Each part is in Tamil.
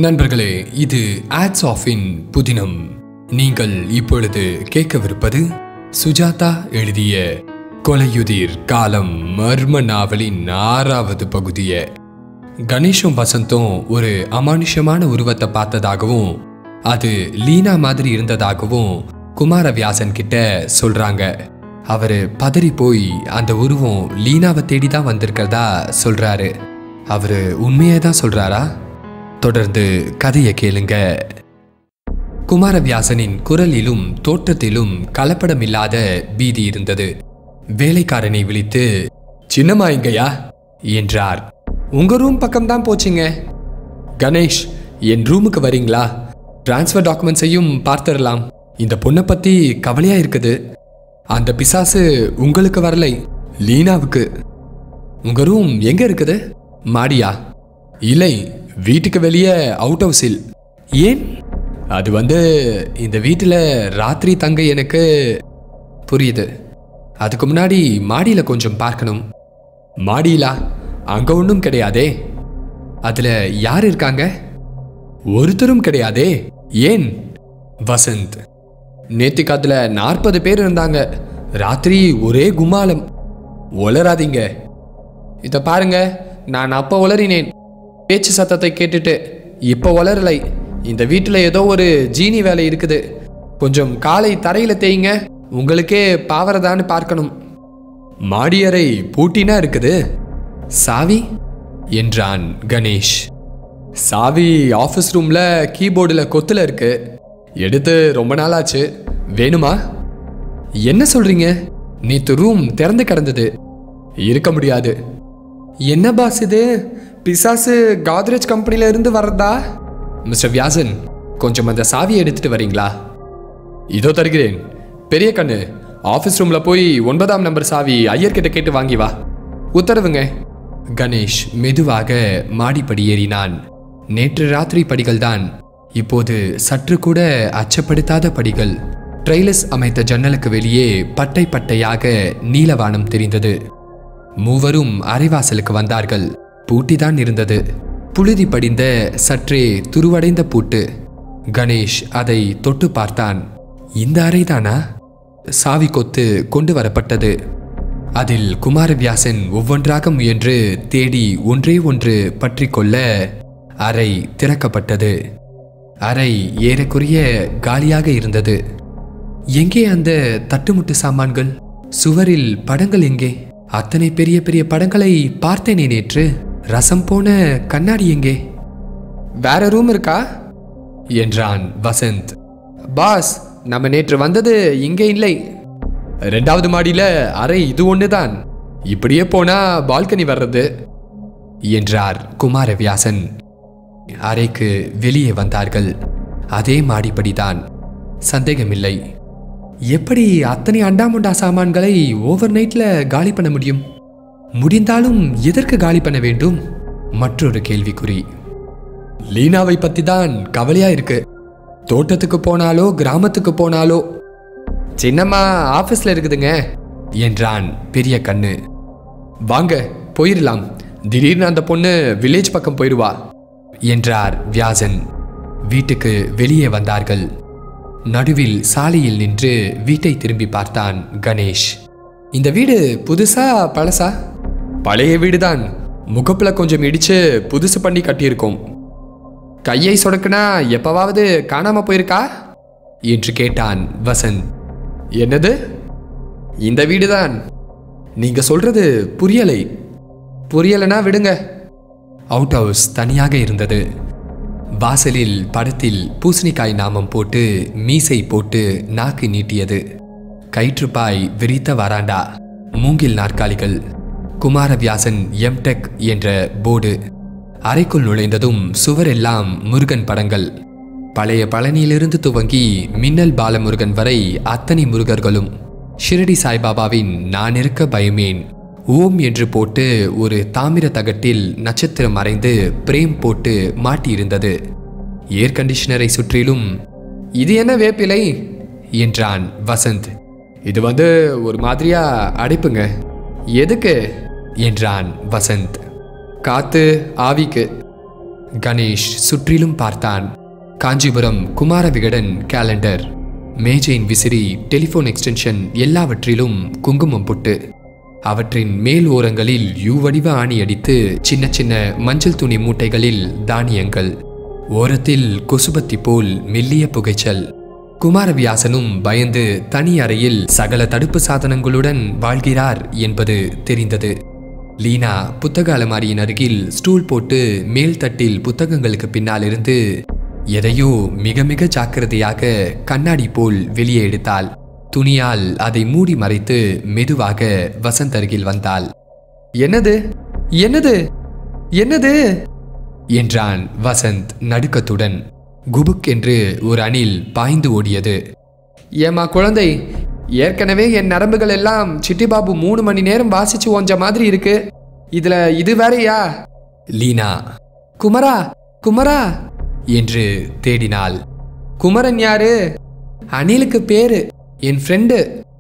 நண்பர்களே இது ஆட்ஸ் ஆஃபின் புதினம் நீங்கள் இப்பொழுது கேட்கவிருப்பது சுஜாதா எழுதிய கொலையுதிர் காலம் மர்ம நாவலின் ஆறாவது பகுதிய கணேஷும் வசந்தும் ஒரு அமானுஷ்யமான உருவத்தை பார்த்ததாகவும் அது லீனா மாதிரி இருந்ததாகவும் குமாரவியாசன் கிட்ட சொல்றாங்க அவரு பதறி போய் அந்த உருவம் லீனாவை தேடி தான் வந்திருக்கிறதா சொல்றாரு அவரு உண்மையே தான் சொல்றாரா தொடர்ந்து கதையை கேளுங்க குமாரவியாசனின் குரலிலும் தோற்றத்திலும் கலப்படமில்லாத பீதி இருந்தது வேலைக்காரனை விழித்து சின்னம்மா எங்கயா என்றார் உங்க ரூம் பக்கம் தான் போச்சுங்க கணேஷ் என் ரூமுக்கு வரீங்களா டிரான்ஸ்ஃபர் டாக்குமெண்ட்ஸையும் பார்த்துடலாம் இந்த பொண்ணை பத்தி கவலையா இருக்குது அந்த பிசாசு உங்களுக்கு வரலை லீனாவுக்கு உங்க ரூம் எங்க இருக்குது மாடியா இல்லை வீட்டுக்கு வெளியே அவுட் ஹவுஸில் ஏன் அது வந்து இந்த வீட்டில் ராத்திரி தங்க எனக்கு புரியுது அதுக்கு முன்னாடி மாடியில் கொஞ்சம் பார்க்கணும் மாடியிலா அங்க ஒன்றும் கிடையாதே அதுல யார் இருக்காங்க ஒருத்தரும் கிடையாதே ஏன் வசந்த் நேத்திக்கு அதுல நாற்பது பேர் இருந்தாங்க ராத்திரி ஒரே குமாலம் ஒளராதீங்க இத பாருங்க நான் அப்ப உளறினேன் பேச்சு சத்தத்தை கேட்டுட்டு இப்ப உளரலை இந்த வீட்டில் ஏதோ ஒரு ஜீனி வேலை இருக்குது கொஞ்சம் காலை தரையில தேய்ங்க உங்களுக்கே பாவரதான்னு பார்க்கணும் மாடியறை பூட்டினா இருக்குது சாவி என்றான் கணேஷ் சாவி ஆஃபீஸ் ரூம்ல கீபோர்டில் கொத்துல இருக்கு எடுத்து ரொம்ப நாளாச்சு வேணுமா என்ன சொல்றீங்க நேத்து ரூம் திறந்து கிடந்தது இருக்க முடியாது என்ன பாஸ் இது பிசாசு காத்ரேஜ் கம்பெனில இருந்து வர்றதா மிஸ்டர் வியாசன் கொஞ்சம் அந்த சாவியை எடுத்துட்டு வரீங்களா இதோ தருகிறேன் பெரிய கண்ணு ஆஃபீஸ் ரூம்ல போய் ஒன்பதாம் நம்பர் சாவி ஐயர்கிட்ட கேட்டு வாங்கி வா உத்தரவுங்க கணேஷ் மெதுவாக மாடிப்படி ஏறினான் நேற்று ராத்திரி படிகள்தான் இப்போது சற்று கூட அச்சப்படுத்தாத படிகள் ட்ரெய்லஸ் அமைத்த ஜன்னலுக்கு வெளியே பட்டை பட்டையாக நீலவானம் தெரிந்தது மூவரும் அரைவாசலுக்கு வந்தார்கள் பூட்டிதான் இருந்தது புழுதி படிந்த சற்றே துருவடைந்த பூட்டு கணேஷ் அதை தொட்டு பார்த்தான் இந்த அறைதானா சாவி கொத்து கொண்டு வரப்பட்டது அதில் குமாரவியாசன் ஒவ்வொன்றாக முயன்று தேடி ஒன்றே ஒன்று பற்றி கொள்ள அறை திறக்கப்பட்டது அறை ஏறக்குறைய காலியாக இருந்தது எங்கே அந்த தட்டுமுட்டு சாமான்கள் சுவரில் படங்கள் எங்கே அத்தனை பெரிய பெரிய படங்களை பார்த்தேனே நேற்று ரசம் போன கண்ணாடி எங்கே வேற ரூம் இருக்கா என்றான் வசந்த் பாஸ் நம்ம நேற்று வந்தது இங்கே இல்லை ரெண்டாவது மாடியில அறை இது ஒண்ணுதான் இப்படியே போனா பால்கனி வர்றது என்றார் குமாரவியாசன் அறைக்கு வெளியே வந்தார்கள் அதே மாடிப்படிதான் சந்தேகமில்லை எப்படி அத்தனை அண்டாமுண்டா சாமான்களை ஓவர் நைட்ல காலி பண்ண முடியும் முடிந்தாலும் எதற்கு காலி பண்ண வேண்டும் மற்றொரு கேள்விக்குறி லீனாவை பத்தி தான் கவலையா இருக்கு தோட்டத்துக்கு போனாலோ கிராமத்துக்கு போனாலோ சின்னம்மா ஆபீஸ்ல இருக்குதுங்க என்றான் பெரிய கண்ணு வாங்க போயிடலாம் திடீர்னு அந்த பொண்ணு வில்லேஜ் பக்கம் போயிடுவா என்றார் வியாசன் வீட்டுக்கு வெளியே வந்தார்கள் நடுவில் சாலையில் நின்று வீட்டை திரும்பி பார்த்தான் கணேஷ் இந்த வீடு புதுசா பழசா பழைய வீடுதான் முகப்புல கொஞ்சம் இடிச்சு புதுசு பண்ணி கட்டியிருக்கோம் கையை சொடக்குனா எப்பவாவது காணாம போயிருக்கா என்று கேட்டான் வசந்த் என்னது இந்த வீடுதான் நீங்க சொல்றது புரியலை புரியலைனா விடுங்க அவுட் ஹவுஸ் தனியாக இருந்தது வாசலில் படத்தில் பூசணிக்காய் நாமம் போட்டு மீசை போட்டு நாக்கு நீட்டியது கயிற்றுப்பாய் விரித்த வராண்டா மூங்கில் நாற்காலிகள் குமாரவியாசன் எம்டெக் என்ற போர்டு அறைக்குள் நுழைந்ததும் சுவரெல்லாம் முருகன் படங்கள் பழைய பழனியிலிருந்து துவங்கி மின்னல் பாலமுருகன் வரை அத்தனை முருகர்களும் ஷிரடி சாய்பாபாவின் நான் இருக்க பயமேன் ஓம் என்று போட்டு ஒரு தாமிர தகட்டில் நட்சத்திரம் மறைந்து பிரேம் போட்டு மாட்டியிருந்தது ஏர் கண்டிஷனரை சுற்றிலும் இது என்ன வேப்பிலை என்றான் வசந்த் இது வந்து ஒரு மாதிரியா அடைப்புங்க எதுக்கு என்றான் வசந்த் காத்து ஆவிக்கு கணேஷ் சுற்றிலும் பார்த்தான் காஞ்சிபுரம் குமார விகடன் கேலண்டர் மேஜையின் விசிறி டெலிஃபோன் எக்ஸ்டென்ஷன் எல்லாவற்றிலும் குங்குமம் புட்டு அவற்றின் மேல் ஓரங்களில் யூ வடிவ ஆணி அடித்து சின்ன சின்ன மஞ்சள் துணி மூட்டைகளில் தானியங்கள் ஓரத்தில் கொசுபத்தி போல் மெல்லிய புகைச்சல் குமாரவியாசனும் பயந்து தனி அறையில் சகல தடுப்பு சாதனங்களுடன் வாழ்கிறார் என்பது தெரிந்தது லீனா புத்தக அலமாரியின் அருகில் ஸ்டூல் போட்டு மேல் தட்டில் புத்தகங்களுக்கு பின்னால் இருந்து எதையோ மிக மிக ஜாக்கிரதையாக கண்ணாடி போல் வெளியே எடுத்தாள் துணியால் அதை மூடி மறைத்து மெதுவாக வசந்த் அருகில் வந்தாள் என்னது என்னது என்னது என்றான் வசந்த் நடுக்கத்துடன் குபுக் என்று ஒரு அணில் பாய்ந்து ஓடியது ஏமா குழந்தை ஏற்கனவே என் நரம்புகள் எல்லாம் சிட்டிபாபு மூணு மணி நேரம் வாசிச்சு ஓஞ்ச மாதிரி இருக்கு இதுல இது வேறயா லீனா குமரா குமரா என்று தேடினாள் குமரன் யாரு அணிலுக்கு பேரு என் ஃப்ரெண்டு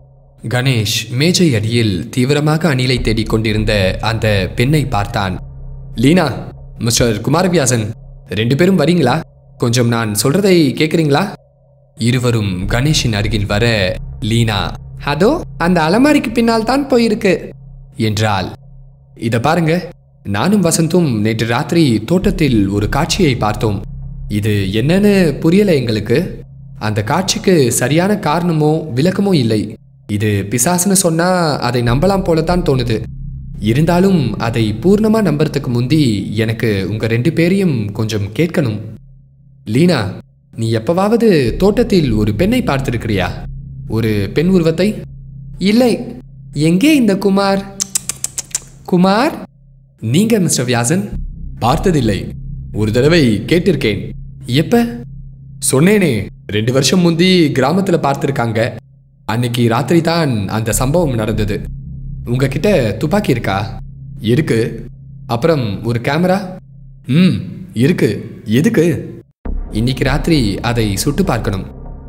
கணேஷ் மேஜை அடியில் தீவிரமாக அணிலை தேடிக் கொண்டிருந்த அந்த பெண்ணை பார்த்தான் லீனா மிஸ்டர் குமாரவியாசன் ரெண்டு பேரும் வரீங்களா கொஞ்சம் நான் சொல்றதை கேட்குறீங்களா இருவரும் கணேஷின் அருகில் வர லீனா அதோ அந்த அலமாரிக்கு பின்னால் தான் போயிருக்கு என்றாள் இத பாருங்க நானும் வசந்தும் நேற்று ராத்திரி தோட்டத்தில் ஒரு காட்சியை பார்த்தோம் இது என்னன்னு புரியல எங்களுக்கு அந்த காட்சிக்கு சரியான காரணமோ விளக்கமோ இல்லை இது பிசாசுன்னு சொன்னா அதை நம்பலாம் போலத்தான் தோணுது இருந்தாலும் அதை பூர்ணமா நம்புறதுக்கு முந்தி எனக்கு உங்க ரெண்டு பேரையும் கொஞ்சம் கேட்கணும் லீனா நீ எப்பவாவது தோட்டத்தில் ஒரு பெண்ணை பார்த்திருக்கிறியா ஒரு பெண் உருவத்தை இல்லை எங்கே இந்த குமார் குமார் நீங்க மிஸ்டர் வியாசன் பார்த்ததில்லை ஒரு தடவை கேட்டிருக்கேன் எப்ப சொன்னேனே ரெண்டு வருஷம் முந்தி கிராமத்துல பார்த்திருக்காங்க அன்னைக்கு ராத்திரி தான் அந்த சம்பவம் நடந்தது உங்ககிட்ட துப்பாக்கி இருக்கா இருக்கு அப்புறம் ஒரு கேமரா ம் இருக்கு எதுக்கு இன்னைக்கு ராத்திரி அதை சுட்டு பார்க்கணும்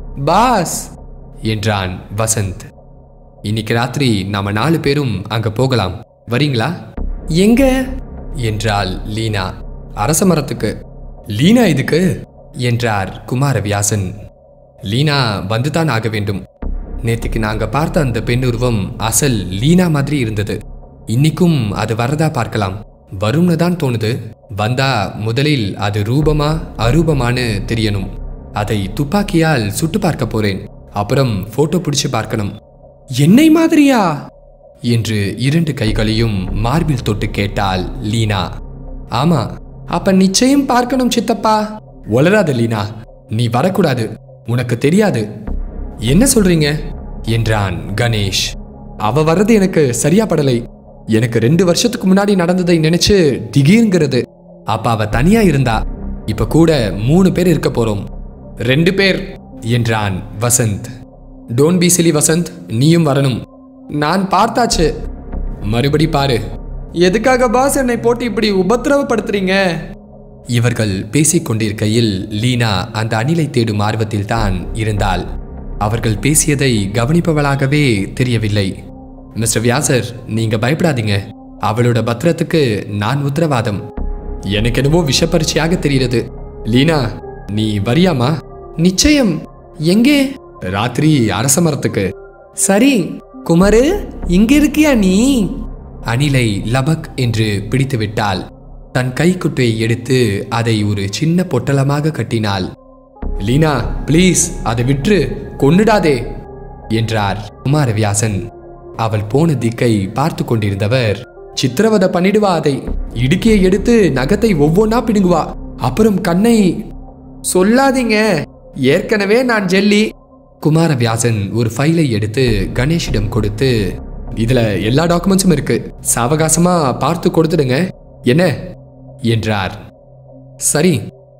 பாஸ் என்றான் வசந்த் இன்னைக்கு ராத்திரி நாம நாலு பேரும் அங்க போகலாம் வரீங்களா எங்க என்றாள் லீனா அரச மரத்துக்கு லீனா இதுக்கு என்றார் குமாரவியாசன் லீனா வந்துதான் ஆக வேண்டும் நேத்துக்கு நாங்க பார்த்த அந்த பெண் உருவம் அசல் லீனா மாதிரி இருந்தது இன்னைக்கும் அது வரதா பார்க்கலாம் வரும்னு தான் தோணுது வந்தா முதலில் அது ரூபமா அரூபமான்னு தெரியணும் அதை துப்பாக்கியால் சுட்டு பார்க்க போறேன் அப்புறம் போட்டோ பிடிச்சு பார்க்கணும் என்னை மாதிரியா என்று இரண்டு கைகளையும் மார்பில் தொட்டு கேட்டாள் லீனா ஆமா அப்ப நிச்சயம் பார்க்கணும் சித்தப்பா ஒளராத லீனா நீ வரக்கூடாது உனக்கு தெரியாது என்ன சொல்றீங்க என்றான் கணேஷ் அவ வர்றது எனக்கு சரியா படலை எனக்கு ரெண்டு வருஷத்துக்கு முன்னாடி நடந்ததை நினைச்சு திடீர்ங்கிறது அப்ப அவ தனியா இருந்தா இப்ப கூட மூணு பேர் இருக்க போறோம் ரெண்டு பேர் என்றான் Vasanth don't be silly Vasanth நீயும் வரணும் நான் பார்த்தாச்சு மறுபடி பாரு எதுக்காக பாஸ் என்னை போட்டு இப்படி உபத்திரவப்படுத்துறீங்க இவர்கள் பேசிக் கொண்டிருக்கையில் லீனா அந்த அணிலை தேடும் ஆர்வத்தில் தான் இருந்தாள் அவர்கள் பேசியதை கவனிப்பவளாகவே தெரியவில்லை மிஸ்டர் வியாசர் நீங்க பயப்படாதீங்க அவளோட பத்திரத்துக்கு நான் உத்தரவாதம் எனக்கு என்னவோ விஷப்பரிச்சையாக தெரிகிறது லீனா நீ வரியாமா நிச்சயம் எங்கே ராத்திரி அரச மரத்துக்கு சரி குமரு இங்க இருக்கியா நீ அணிலை லபக் என்று பிடித்து விட்டாள் தன் கைக்குட்டையை எடுத்து அதை ஒரு சின்ன பொட்டலமாக கட்டினாள் லீனா ப்ளீஸ் அதை விற்று கொன்னுடாதே என்றார் குமாரவியாசன் அவள் போன திக்கை பார்த்து கொண்டிருந்தவர் சித்திரவதை பண்ணிடுவா அதை இடுக்கியை எடுத்து நகத்தை ஒவ்வொன்னா பிடுங்குவா அப்புறம் கண்ணை சொல்லாதீங்க ஏற்கனவே நான் ஜெல்லி குமாரவியாசன் ஒரு ஃபைலை எடுத்து கணேஷிடம் கொடுத்து இதுல எல்லா டாக்குமெண்ட்ஸும் இருக்கு சாவகாசமா பார்த்து கொடுத்துடுங்க என்ன என்றார் சரி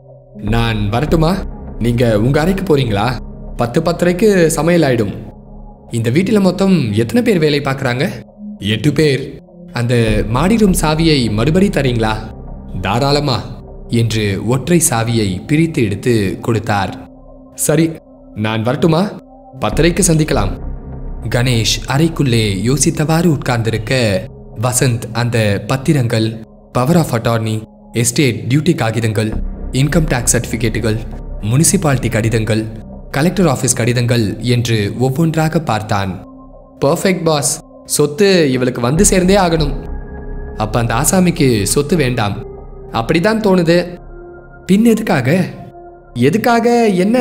நான் வரட்டுமா நீங்க உங்க அறைக்கு போறீங்களா பத்து பத்தரைக்கு சமையல் ஆயிடும் இந்த வீட்டில் மொத்தம் எத்தனை பேர் வேலை பார்க்குறாங்க எட்டு பேர் அந்த மாடி ரூம் சாவியை மறுபடி தரீங்களா தாராளமா என்று ஒற்றை சாவியை பிரித்து எடுத்து கொடுத்தார் சரி நான் வரட்டுமா பத்தரைக்கு சந்திக்கலாம் கணேஷ் அறைக்குள்ளே யோசித்தவாறு உட்கார்ந்திருக்க வசந்த் அந்த பத்திரங்கள் power of attorney estate duty காகிதங்கள் இன்கம் டேக்ஸ் சர்டிஃபிகேட்டுகள் முனிசிபாலிட்டி கடிதங்கள் கலெக்டர் ஆஃபீஸ் கடிதங்கள் என்று ஒவ்வொன்றாக பார்த்தான் பர்ஃபெக்ட் பாஸ் சொத்து இவளுக்கு வந்து சேர்ந்தே ஆகணும் அப்ப அந்த ஆசாமிக்கு சொத்து வேண்டாம் அப்படிதான் தோணுது பின் எதுக்காக எதுக்காக என்ன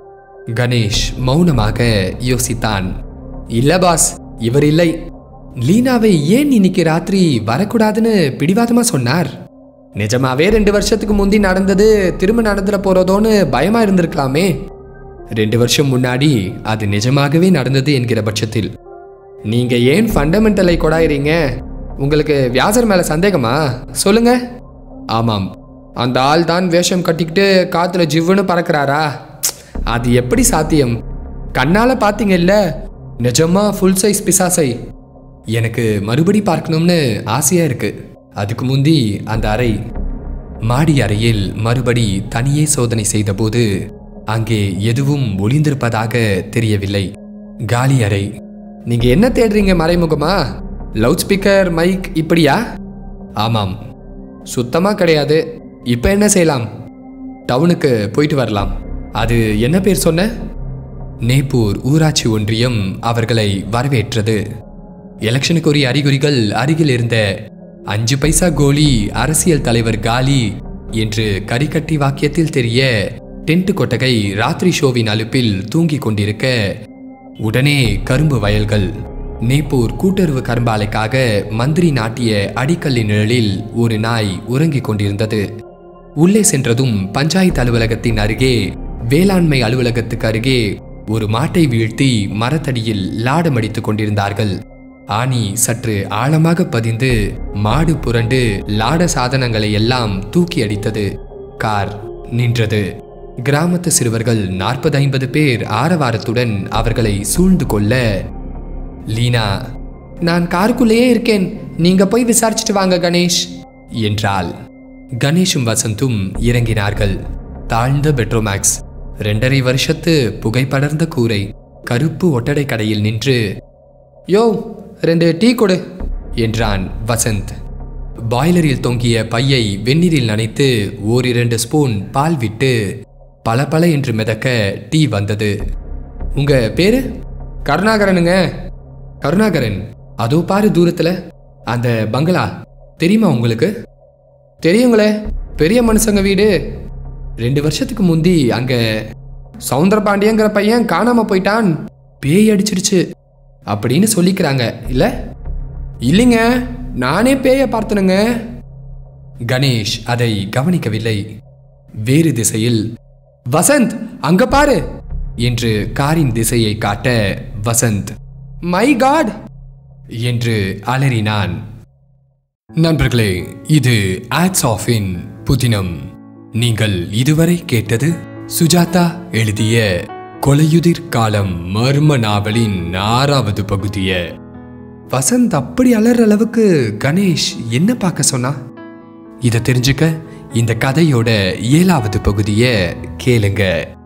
கணேஷ் மௌனமாக யோசித்தான் இல்ல பாஸ் இவர் இல்லை லீனாவை ஏன் இன்னைக்கு ராத்திரி வரக்கூடாதுன்னு பிடிவாதமா சொன்னார் நிஜமாவே ரெண்டு வருஷத்துக்கு முந்தி நடந்தது திரும்ப நடந்துட போறதோன்னு பயமா இருந்திருக்கலாமே ரெண்டு வருஷம் முன்னாடி அது நிஜமாகவே நடந்தது என்கிற பட்சத்தில் நீங்க ஏன் ஃபண்டமெண்டலை கொடாயிறீங்க உங்களுக்கு வியாசர் மேல சந்தேகமா சொல்லுங்க ஆமாம் அந்த ஆள் தான் வேஷம் கட்டிக்கிட்டு காத்துல ஜிவ்வுன்னு பறக்கிறாரா ப்ச். அது எப்படி சாத்தியம் கண்ணால பாத்தீங்கல்ல நிஜமா ஃபுல் சைஸ் பிசாசை எனக்கு மறுபடி பார்க்கணும்னு ஆசையா இருக்கு அதுக்கு முந்தி அந்த அறை மாடி அறையில் மறுபடி தனியே சோதனை செய்தபோது அங்கே எதுவும் ஒளிந்திருப்பதாக தெரியவில்லை காலி அறை நீங்க என்ன தேடுறீங்க மறைமுகமா லவுட் ஸ்பீக்கர் மைக் இப்படியா ஆமாம் சுத்தமா கிடையாது இப்போ என்ன செய்யலாம் டவுனுக்கு போயிட்டு வரலாம் அது என்ன பேர் சொன்ன நேப்பூர் ஊராட்சி ஒன்றியம் அவர்களை வரவேற்றது எலெக்ஷனுக்குரிய அறிகுறிகள் அருகில் இருந்த அஞ்சு பைசா கோலி அரசியல் தலைவர் காலி என்று கரிக்கட்டி வாக்கியத்தில் தெரிய டென்ட் கொட்டகை ராத்திரி ஷோவின் அலுப்பில் தூங்கிக் கொண்டிருக்க உடனே கரும்பு வயல்கள் நேப்பூர் கூட்டுறவு கரும்பாலைக்காக மந்திரி நாட்டிய அடிக்கல்லின் நிழலில் ஒரு நாய் உறங்கிக் கொண்டிருந்தது உள்ளே சென்றதும் பஞ்சாயத்து அலுவலகத்தின் அருகே வேளாண்மை அலுவலகத்துக்கு அருகே ஒரு மாட்டை வீழ்த்தி மரத்தடியில் லாடமடித்துக் கொண்டிருந்தார்கள் ஆணி சற்று ஆழமாக பதிந்து மாடு புரண்டு லாட சாதனங்களை எல்லாம் தூக்கி அடித்தது கார் நின்றது கிராமத்து சிறுவர்கள் நாற்பது ஐம்பது பேர் ஆரவாரத்துடன் அவர்களை சூழ்ந்து கொள்ள லீனா நான் காருக்குள்ளேயே இருக்கேன் நீங்க போய் விசாரிச்சுட்டு வாங்க கணேஷ் என்றாள் கணேஷும் வசந்தும் இறங்கினார்கள் தாழ்ந்த பெட்ரோமேக்ஸ் ரெண்டரை வருஷத்து புகைப்படர்ந்த கூரை கருப்பு ஒட்டடை கடையில் நின்று யோ ரெண்டு டீ கொடு என்றான் வசந்த் பாய்லரில் தொங்கிய பையை வெந்நீரில் நனைத்து ஓரிரண்டு ஸ்பூன் பால் விட்டு பல என்று மிதக்க டீ வந்தது உங்க பேரு கருணாகரனுங்க கருணாகரன் அதோ பாரு தூரத்துல அந்த பங்களா தெரியுமா உங்களுக்கு தெரியுங்களே பெரிய மனுஷங்க வீடு ரெண்டு வருஷத்துக்கு முந்தி அங்க சவுந்தர பாண்டியங்கிற பையன் காணாம போயிட்டான் பேய் அடிச்சிடுச்சு அப்படின்னு சொல்லிக்கிறாங்க இல்ல இல்லைங்க நானே பேய பார்த்தனுங்க கணேஷ் அதை கவனிக்கவில்லை வேறு திசையில் வசந்த் அங்க பாரு என்று காரின் திசையை காட்ட வசந்த் மை காட் என்று அலறினான் நண்பர்களே இது ஆட்ஸ் ஆஃபின் புதினம் நீங்கள் இதுவரை கேட்டது சுஜாதா எழுதிய கொலையுதிர் காலம் மர்ம நாவலின் ஆறாவது பகுதிய வசந்த் அப்படி அலற அளவுக்கு கணேஷ் என்ன பார்க்க சொன்னா இதை தெரிஞ்சுக்க இந்த கதையோட ஏழாவது பகுதியை கேளுங்க